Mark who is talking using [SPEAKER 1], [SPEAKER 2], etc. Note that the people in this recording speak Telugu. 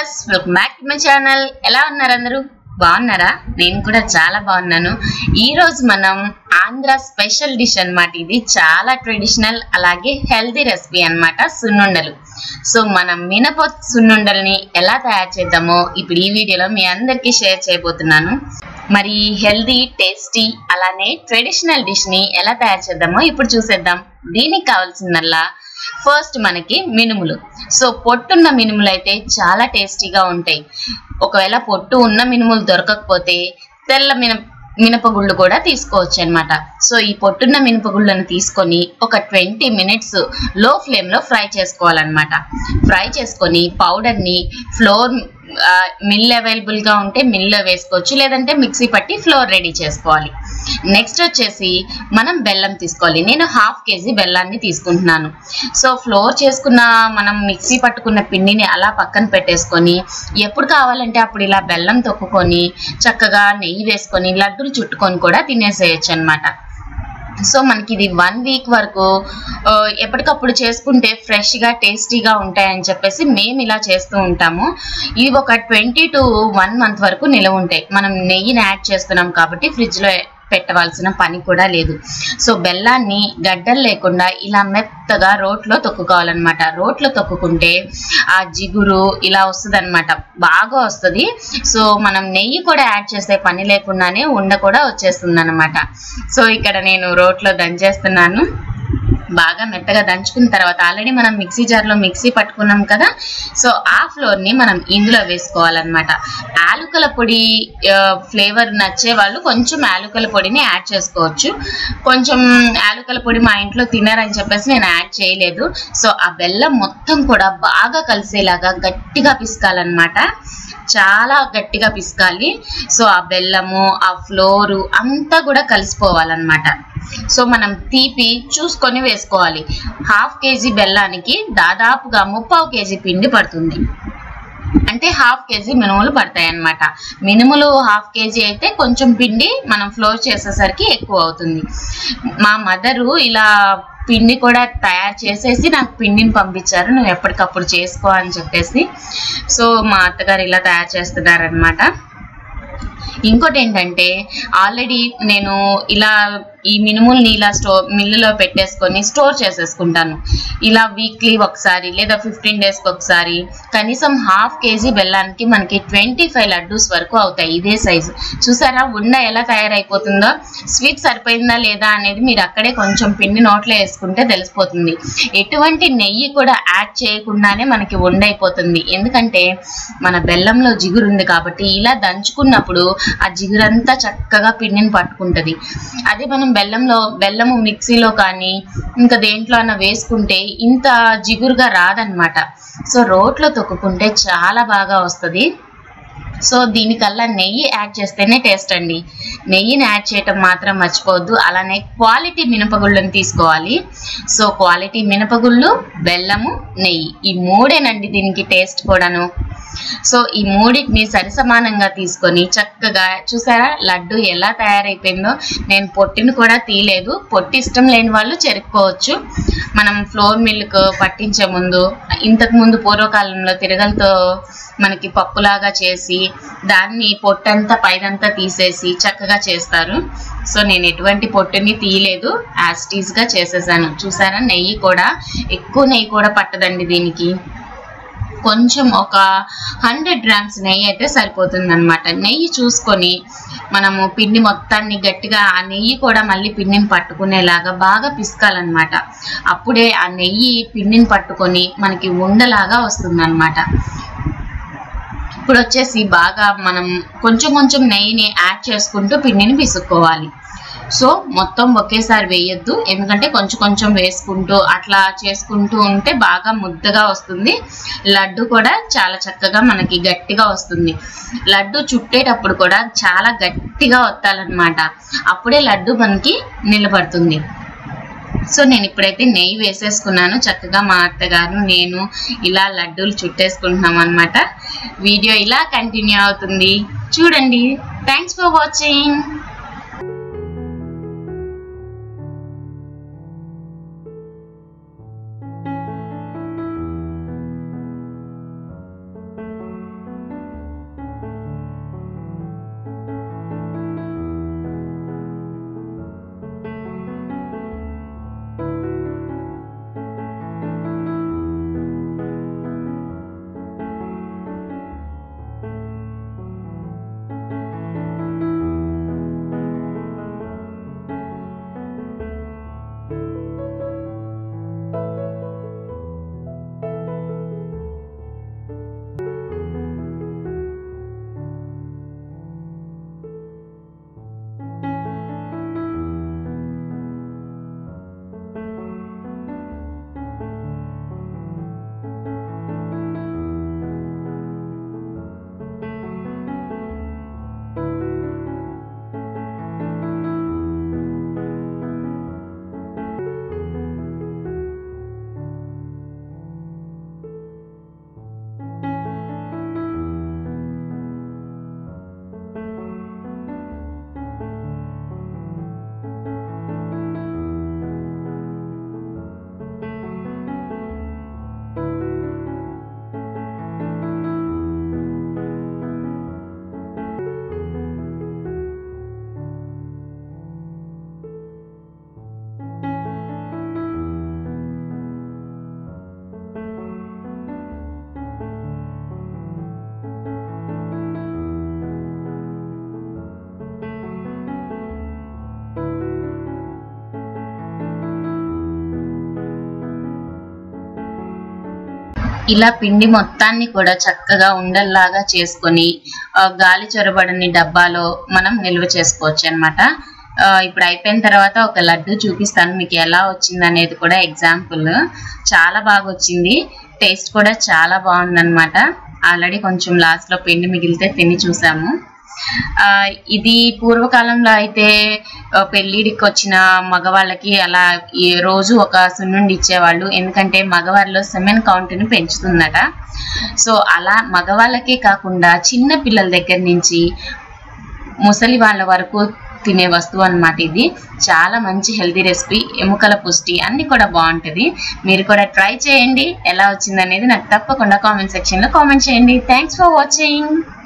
[SPEAKER 1] viewers welcome back to my channel ఎలా ఉన్నారు అందరూ బాగున్నారా నేను కూడా చాలా బాగున్నాను ఈ రోజు మనం ఆంధ్ర స్పెషల్ డిష్ అన్నమాట ఇది చాలా ట్రెడిషనల్ అలాగే హెల్తీ రెసిపీ అన్నమాట సున్నుండలు సో మనం మినప సున్నుండల్ని ఎలా తయారు చేద్దామో ఇప్పుడు ఈ వీడియోలో మీ అందరికీ షేర్ చేయబోతున్నాను మరి హెల్దీ టేస్టీ అలానే ట్రెడిషనల్ డిష్ ని ఎలా తయారు చేద్దామో ఇప్పుడు చూసేద్దాం దీనికి కావాల్సిందల్లా ఫస్ట్ మనకి మినుములు సో పొట్టున్న మినుములు అయితే చాలా టేస్టీగా ఉంటాయి ఒకవేళ పొట్టు ఉన్న మినుములు దొరకకపోతే తెల్ల మిన మినపగుళ్ళు కూడా తీసుకోవచ్చు అనమాట సో ఈ పొట్టున్న మినపగుళ్ళను తీసుకొని ఒక ట్వంటీ మినిట్స్ లో ఫ్లేమ్లో ఫ్రై చేసుకోవాలన్నమాట ఫ్రై చేసుకొని పౌడర్ని ఫ్లోర్ మిల్ అవైలబుల్గా ఉంటే మిల్లో వేసుకోవచ్చు లేదంటే మిక్సీ పట్టి ఫ్లోర్ రెడీ చేసుకోవాలి నెక్స్ట్ వచ్చేసి మనం బెల్లం తీసుకోవాలి నేను హాఫ్ కేజీ బెల్లాన్ని తీసుకుంటున్నాను సో ఫ్లోర్ చేసుకున్న మనం మిక్సీ పట్టుకున్న పిండిని అలా పక్కన పెట్టేసుకొని ఎప్పుడు కావాలంటే అప్పుడు ఇలా బెల్లం తొక్కుకొని చక్కగా నెయ్యి వేసుకొని లడ్డూలు చుట్టుకొని కూడా తినేసేయచ్చు అనమాట సో మనకి ఇది వన్ వీక్ వరకు ఆ, ఎప్పటికప్పుడు చేసుకుంటే ఫ్రెష్గా టేస్టీగా ఉంటాయని చెప్పేసి మేము ఇలా చేస్తూ ఉంటాము ఇవి ఒక ట్వంటీ టు వన్ మంత్ వరకు నిలవ ఉంటాయి మనం నెయ్యిని యాడ్ చేస్తున్నాం కాబట్టి ఫ్రిడ్జ్లో పెట్టవలసిన పని కూడా లేదు సో బెల్లాన్ని గడ్డలు లేకుండా ఇలా మెత్తగా రోట్లో తొక్కుకోవాలన్నమాట రోట్లో తొక్కుకుంటే ఆ జిగురు ఇలా వస్తుంది బాగా వస్తుంది సో మనం నెయ్యి కూడా యాడ్ చేసే పని లేకుండానే ఉండ కూడా వచ్చేస్తుంది అనమాట సో ఇక్కడ నేను రోట్లో దంచేస్తున్నాను బాగా మెత్తగా దంచుకున్న తర్వాత ఆల్రెడీ మనం మిక్సీ జార్లో మిక్సీ పట్టుకున్నాం కదా సో ఆ ఫ్లోర్ని మనం ఇందులో వేసుకోవాలన్నమాట యాలుకల పొడి ఫ్లేవర్ నచ్చే వాళ్ళు కొంచెం యాలుకల పొడిని యాడ్ చేసుకోవచ్చు కొంచెం యాలుకల పొడి మా ఇంట్లో తినరని చెప్పేసి నేను యాడ్ చేయలేదు సో ఆ బెల్లం మొత్తం కూడా బాగా కలిసేలాగా గట్టిగా పిసకాలన్నమాట చాలా గట్టిగా పిసకాలి సో ఆ బెల్లము ఆ ఫ్లోరు అంతా కూడా కలిసిపోవాలన్నమాట సో మనం తీపి చూసుకొని వేసుకోవాలి హాఫ్ కేజీ బెల్లానికి దాదాపుగా ముప్పావు కేజీ పిండి పడుతుంది అంటే హాఫ్ కేజీ మినుములు పడతాయి అన్నమాట మినుములు హాఫ్ కేజీ అయితే కొంచెం పిండి మనం ఫ్లోర్ చేసేసరికి ఎక్కువ అవుతుంది మా మదరు ఇలా పిండి కూడా తయారు చేసేసి నాకు పిండిని పంపించారు నువ్వు ఎప్పటికప్పుడు చేసుకో అని చెప్పేసి సో మా అత్తగారు ఇలా తయారు చేస్తున్నారనమాట ఇంకోటి ఏంటంటే ఆల్రెడీ నేను ఇలా ఈ మినుముల్ని ఇలా స్టో మిల్లులో పెట్టేసుకొని స్టోర్ చేసేసుకుంటాను ఇలా వీక్లీ ఒకసారి లేదా ఫిఫ్టీన్ డేస్కి ఒకసారి కనీసం హాఫ్ కేజీ బెల్లానికి మనకి ట్వంటీ ఫైవ్ లడ్డూస్ వరకు అవుతాయి ఇదే సైజు చూసారా ఉండ ఎలా తయారైపోతుందో స్వీట్ సరిపోయిందా లేదా అనేది మీరు అక్కడే కొంచెం పిండి నోట్లో వేసుకుంటే తెలిసిపోతుంది ఎటువంటి నెయ్యి కూడా యాడ్ చేయకుండానే మనకి ఉండైపోతుంది ఎందుకంటే మన బెల్లంలో జిగురు ఉంది కాబట్టి ఇలా దంచుకున్నప్పుడు ఆ జిగురంతా చక్కగా పిండిని పట్టుకుంటది అదే మనం బెల్లంలో బెల్లము మిక్సీలో కానీ ఇంకా దేంట్లో అన్న వేసుకుంటే ఇంత జిగురుగా రాదనమాట సో రోట్లో తొక్కుకుంటే చాలా బాగా వస్తుంది సో దీనికల్లా నెయ్యి యాడ్ చేస్తేనే టేస్ట్ అండి నెయ్యిని యాడ్ చేయటం మాత్రం మర్చిపోవద్దు అలానే క్వాలిటీ మినపగుళ్ళని తీసుకోవాలి సో క్వాలిటీ మినపగుళ్ళు బెల్లము నెయ్యి ఈ మూడేనండి దీనికి టేస్ట్ కూడాను సో ఈ మూడింటిని సరిసమానంగా తీసుకొని చక్కగా చూసారా లడ్డు ఎలా తయారైపోయిందో నేను పొట్టిని కూడా తీయలేదు పొట్టి ఇష్టం లేని వాళ్ళు చెరుక్కోవచ్చు మనం ఫ్లోర్ మిల్క్ పట్టించే ముందు ఇంతకు ముందు పూర్వకాలంలో తిరగలతో మనకి పప్పులాగా చేసి దాన్ని పొట్టంతా పైదంతా తీసేసి చక్కగా చేస్తారు సో నేను ఎటువంటి పొట్టుని తీయలేదు యాస్టీస్ గా చేసేసాను చూసారా నెయ్యి కూడా ఎక్కువ నెయ్యి కూడా పట్టదండి దీనికి కొంచెం ఒక హండ్రెడ్ గ్రామ్స్ నెయ్యి అయితే సరిపోతుంది అనమాట నెయ్యి చూసుకొని మనము పిండి మొత్తాన్ని గట్టిగా ఆ నెయ్యి కూడా మళ్ళీ పిండిని పట్టుకునేలాగా బాగా పిసకాలన్నమాట అప్పుడే ఆ నెయ్యి పిండిని పట్టుకొని మనకి ఉండలాగా వస్తుంది ఇప్పుడు వచ్చేసి బాగా మనం కొంచెం కొంచెం నెయ్యిని యాడ్ చేసుకుంటూ పిండిని పిసుక్కోవాలి సో మొత్తం ఒకేసారి వేయొద్దు ఎందుకంటే కొంచెం కొంచెం వేసుకుంటూ అట్లా చేసుకుంటూ ఉంటే బాగా ముద్దగా వస్తుంది లడ్డు కూడా చాలా చక్కగా మనకి గట్టిగా వస్తుంది లడ్డు చుట్టేటప్పుడు కూడా చాలా గట్టిగా వత్తాలన్నమాట అప్పుడే లడ్డు మనకి నిలబడుతుంది సో నేను ఇప్పుడైతే నెయ్యి వేసేసుకున్నాను చక్కగా మా అత్తగారు నేను ఇలా లడ్డూలు చుట్టేసుకుంటున్నాం అనమాట వీడియో ఇలా కంటిన్యూ అవుతుంది చూడండి థ్యాంక్స్ ఫర్ వాచింగ్ ఇలా పిండి మొత్తాన్ని కూడా చక్కగా ఉండల్లాగా చేసుకొని ఆ, గాలి చొరబడని డబ్బాలో మనం నిల్వ చేసుకోవచ్చు అనమాట ఇప్పుడు అయిపోయిన తర్వాత ఒక లడ్డు చూపిస్తాను మీకు ఎలా వచ్చింది అనేది కూడా ఎగ్జాంపుల్ చాలా బాగా వచ్చింది టేస్ట్ కూడా చాలా బాగుందన్నమాట ఆల్రెడీ కొంచెం లాస్ట్ లో పిండి మిగిలితే తిని చూసాము ఆ, ఇది పూర్వకాలంలో అయితే ఆ, పెళ్ళిడికి వచ్చిన మగవాళ్ళకి అలా ఈ రోజు ఒక సున్నుండి ఇచ్చేవాళ్ళు ఎందుకంటే మగవారిలో సెమెన్ కౌంట్ని పెంచుతుందట సో అలా మగవాళ్ళకే కాకుండా చిన్న పిల్లల దగ్గర నుంచి ముసలి వాళ్ళ వరకు తినే వస్తువు అన్నమాట ఇది చాలా మంచి హెల్తీ రెసిపీ ఎముకల పుష్టి అన్ని కూడా బాగుంటుంది మీరు కూడా ట్రై చేయండి ఎలా వచ్చింది అనేది నాకు తప్పకుండా కామెంట్ సెక్షన్లో కామెంట్ చేయండి థ్యాంక్స్ ఫర్ వాచింగ్